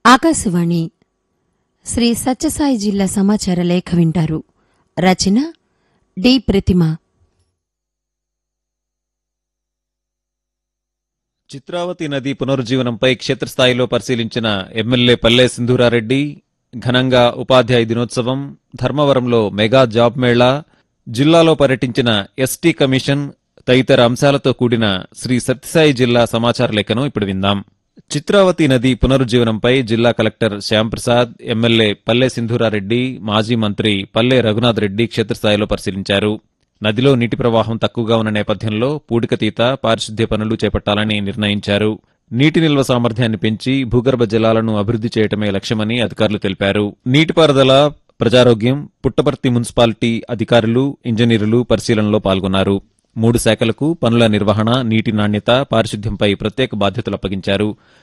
ఆకాశవాణి శ్రీ సత్యసాయి జిల్లా సమాచార లేఖ వింటారు రచన డి ప్రతిమ చిత్రావతి నది పునరుజ్జీవనంపై క్షేత్రస్థాయిలో పరిశీలించిన ఎమ్మెల్యే పల్లె సింధూరారెడ్డి ఘనంగా ఉపాధ్యాయ దినోత్సవం ధర్మవరంలో మెగా జాబ్ మేళా జిల్లాలో పర్యటించిన ఎస్టీ కమిషన్ తదితర అంశాలతో కూడిన శ్రీ సత్యసాయి జిల్లా సమాచార లేఖను ఇప్పుడు విందాం చిత్రావతి నది పునరుజ్జీవనంపై జిల్లా కలెక్టర్ శ్యాంప్రసాద్ ఎమ్మెల్యే పల్లె సింధూరారెడ్డి మాజీ మంత్రి పల్లె రఘునాథ్ రెడ్డి క్షేత్రస్థాయిలో పరిశీలించారు నదిలో నీటి ప్రవాహం తక్కువగా ఉన్న నేపథ్యంలో పూడికతీత పారిశుద్ధ్య పనులు చేపట్టాలని నిర్ణయించారు నీటి నిల్వ సామర్థ్యాన్ని పెంచి భూగర్భ జలాలను అభివృద్ధి చేయటమే లక్ష్యమని అధికారులు తెలిపారు నీటిపారుదల ప్రజారోగ్యం పుట్టపర్తి మున్సిపాలిటీ అధికారులు ఇంజనీర్లు పరిశీలనలో పాల్గొన్నారు మూడు శాఖలకు పనుల నిర్వహణ నీటి నాణ్యత పారిశుద్ధ్యంపై ప్రత్యేక బాధ్యతలు అప్పగించారు